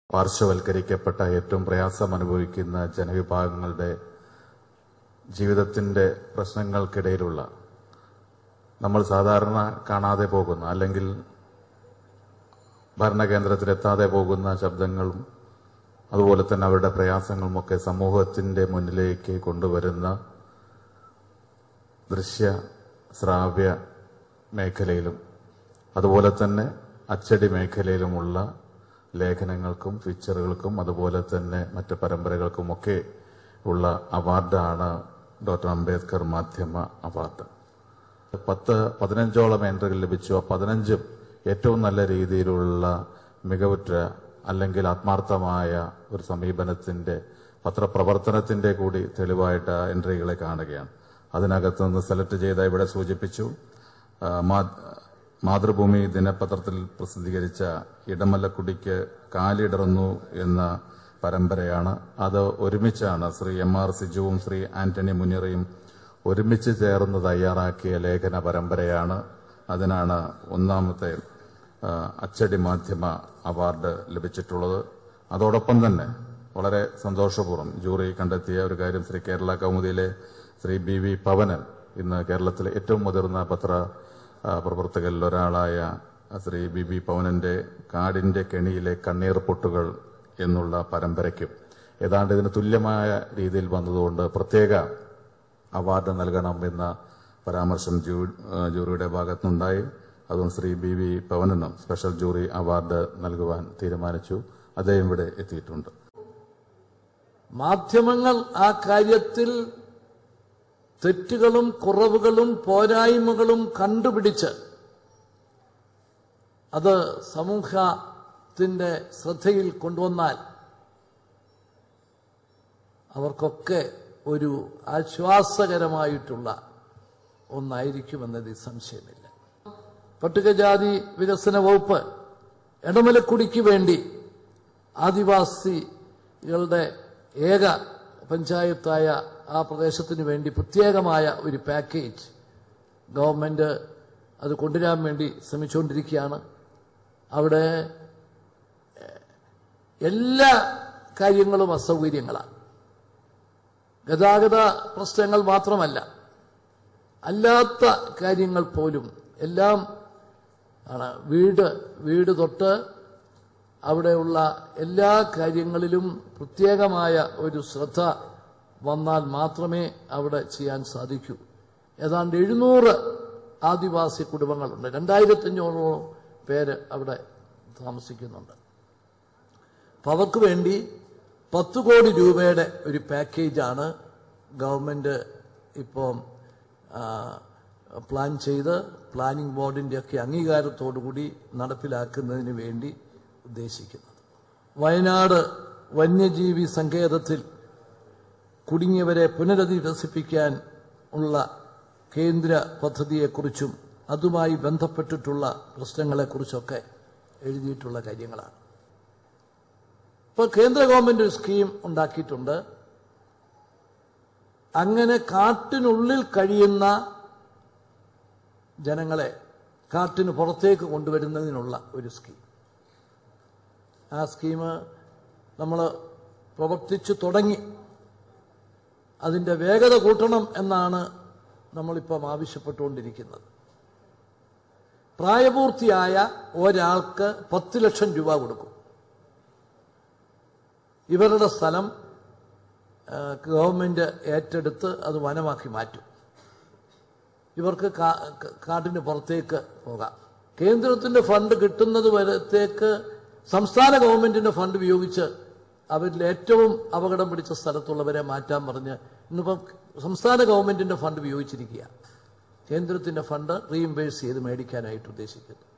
പാർശ്വവൽക്കരിക്കപ്പെട്ട ഏറ്റവും പ്രയാസം അനുഭവിക്കുന്ന ജനവിഭാഗങ്ങളുടെ ജീവിതത്തിന്റെ പ്രശ്നങ്ങൾക്കിടയിലുള്ള നമ്മൾ സാധാരണ കാണാതെ പോകുന്ന അല്ലെങ്കിൽ ഭരണകേന്ദ്രത്തിലെത്താതെ പോകുന്ന ശബ്ദങ്ങളും അതുപോലെ തന്നെ അവരുടെ പ്രയാസങ്ങളുമൊക്കെ സമൂഹത്തിന്റെ മുന്നിലേക്ക് കൊണ്ടുവരുന്ന ദൃശ്യ ശ്രാവ്യ മേഖലയിലും അതുപോലെ തന്നെ അച്ചടി മേഖലയിലുമുള്ള ലേഖനങ്ങൾക്കും ഫീച്ചറുകൾക്കും അതുപോലെ തന്നെ മറ്റ് പരമ്പരകൾക്കുമൊക്കെ ഉള്ള അവാർഡാണ് ഡോക്ടർ അംബേദ്കർ മാധ്യമ അവാർഡ് പത്ത് പതിനഞ്ചോളം എൻട്രികൾ ലഭിച്ചു ആ പതിനഞ്ചും ഏറ്റവും നല്ല രീതിയിലുള്ള മികവുറ്റ അല്ലെങ്കിൽ ആത്മാർത്ഥമായ ഒരു സമീപനത്തിന്റെ പത്രപ്രവർത്തനത്തിന്റെ കൂടി തെളിവായിട്ട് ആ എൻട്രികളെ കാണുകയാണ് അതിനകത്ത് നിന്ന് സെലക്ട് ചെയ്ത ഇവിടെ സൂചിപ്പിച്ചു ആ, മാ- മാതൃഭൂമി ദിനപത്രത്തിൽ പ്രസിദ്ധീകരിച്ച ഇടമലക്കുടിക്ക് കാലിടറുന്നു എന്ന പരമ്പരയാണ് അത് ഒരുമിച്ചാണ് ശ്രീ എം ആർ സിജുവും ശ്രീ ആന്റണി മുനിറയും ഒരുമിച്ച് ചേർന്ന് തയ്യാറാക്കിയ ലേഖന പരമ്പരയാണ് അതിനാണ് ഒന്നാമത്തെ ആ, അച്ചടി മാധ്യമ അവാർഡ് ലഭിച്ചിട്ടുള്ളത് അതോടൊപ്പം തന്നെ വളരെ സന്തോഷപൂർവ്വം ജൂറി കണ്ടെത്തിയ ഒരു കാര്യം ശ്രീ കേരള കൗമുദിയിലെ ശ്രീ ബി വി പവനൻ ഇന്ന് കേരളത്തിലെ ഏറ്റവും മുതിർന്ന പത്ര ആ, പ്രവർത്തകരിൽ ഒരാളായ ശ്രീ ബി ബി പവനന്റെ കാടിന്റെ കെണിയിലെ കണ്ണീർ പൊട്ടുകൾ എന്നുള്ള പരമ്പരയ്ക്കും ഏതാണ്ട് ഇതിന് തുല്യമായ രീതിയിൽ വന്നതുകൊണ്ട് പ്രത്യേക അവാർഡ് നൽകണം എന്ന പരാമർശം ജൂ- ആ, ജൂറിയുടെ ഭാഗത്തുനിന്നുണ്ടായി അതും ശ്രീ ബി വി പവനനും സ്പെഷ്യൽ ജൂറി അവാർഡ് നൽകുവാൻ തീരുമാനിച്ചു അദ്ദേഹം ഇവിടെ എത്തിയിട്ടുണ്ട് മാധ്യമങ്ങൾ ആ കാര്യത്തിൽ തെറ്റുകളും കുറവുകളും പോരായ്മകളും കണ്ടുപിടിച്ച് അത് സമൂഹത്തിന്റെ ശ്രദ്ധയിൽ കൊണ്ടുവന്നാൽ അവർക്കൊക്കെ ഒരു ആശ്വാസകരമായിട്ടുള്ള ഒന്നായിരിക്കുമെന്നതിൽ സംശയമില്ല പട്ടികജാതി വികസന വകുപ്പ് ഇടമലക്കുടിക്ക് വേണ്ടി ആദിവാസികളുടെ ഏക പഞ്ചായത്തായ ആ പ്രദേശത്തിന് വേണ്ടി പ്രത്യേകമായ ഒരു പാക്കേജ് ഗവൺമെന്റ് അത് കൊണ്ടുവരാൻ വേണ്ടി ശ്രമിച്ചുകൊണ്ടിരിക്കുകയാണ് അവിടെ എഹ്, എല്ലാ കാര്യങ്ങളും അസൗകര്യങ്ങളാണ് ഗതാഗത പ്രശ്നങ്ങൾ മാത്രമല്ല അല്ലാത്ത കാര്യങ്ങൾ പോലും എല്ലാം ആണ് വീട് വീട് തൊട്ട് അവിടെയുള്ള എല്ലാ കാര്യങ്ങളിലും പ്രത്യേകമായ ഒരു ശ്രദ്ധ വന്നാൽ മാത്രമേ അവിടെ ചെയ്യാൻ സാധിക്കൂ ഏതാണ്ട് എഴുന്നൂറ് ആദിവാസി കുടുംബങ്ങളുണ്ട് രണ്ടായിരത്തി അഞ്ഞൂറോളം പേര് അവിടെ താമസിക്കുന്നുണ്ട് അപ്പൊ അവർക്ക് വേണ്ടി പത്ത് കോടി രൂപയുടെ ഒരു പാക്കേജാണ് ഗവൺമെന്റ് ഇപ്പം ആ, പ്ലാൻ ചെയ്ത് പ്ലാനിംഗ് ബോർഡിന്റെ ഒക്കെ അംഗീകാരത്തോടുകൂടി നടപ്പിലാക്കുന്നതിന് വേണ്ടി ഉദ്ദേശിക്കുന്നത് വയനാട് വന്യജീവി സങ്കേതത്തിൽ കുടുങ്ങിയവരെ പുനരധിവസിപ്പിക്കാൻ ഉള്ള കേന്ദ്ര പദ്ധതിയെക്കുറിച്ചും അതുമായി ബന്ധപ്പെട്ടിട്ടുള്ള പ്രശ്നങ്ങളെക്കുറിച്ചൊക്കെ എഴുതിയിട്ടുള്ള കാര്യങ്ങളാണ് ഇപ്പോൾ കേന്ദ്ര ഗവൺമെന്റ് ഒരു സ്കീം ഉണ്ടാക്കിയിട്ടുണ്ട് അങ്ങനെ കാട്ടിനുള്ളിൽ കഴിയുന്ന ജനങ്ങളെ കാട്ടിന് പുറത്തേക്ക് കൊണ്ടുവരുന്നതിനുള്ള ഒരു സ്കീം ആ സ്കീം നമ്മൾ പ്രവർത്തിച്ചു തുടങ്ങി അതിന്റെ വേഗത കൂട്ടണം എന്നാണ് നമ്മളിപ്പം ആവശ്യപ്പെട്ടുകൊണ്ടിരിക്കുന്നത് പ്രായപൂർത്തിയായ ഒരാൾക്ക് പത്ത് ലക്ഷം രൂപ കൊടുക്കും ഇവരുടെ സ്ഥലം ആ, ഗവൺമെന്റ് ഏറ്റെടുത്ത് അത് വനമാക്കി മാറ്റും ഇവർക്ക് കാ- ക- കാട്ടിന് പുറത്തേക്ക് പോകാം കേന്ദ്രത്തിന്റെ ഫണ്ട് കിട്ടുന്നത് വരത്തേക്ക് സംസ്ഥാന ഗവൺമെന്റിന്റെ ഫണ്ട് ഉപയോഗിച്ച് അവരിൽ ഏറ്റവും അപകടം പിടിച്ച സ്ഥലത്തുള്ളവരെ മാറ്റാൻ പറഞ്ഞ് ഇന്നിപ്പം സംസ്ഥാന ഗവൺമെന്റിന്റെ ഫണ്ട് ഉപയോഗിച്ചിരിക്കുക കേന്ദ്രത്തിന്റെ ഫണ്ട് റീഇംബേഴ്സ് ചെയ്ത് മേടിക്കാനായിട്ട് ഉദ്ദേശിക്കുന്നു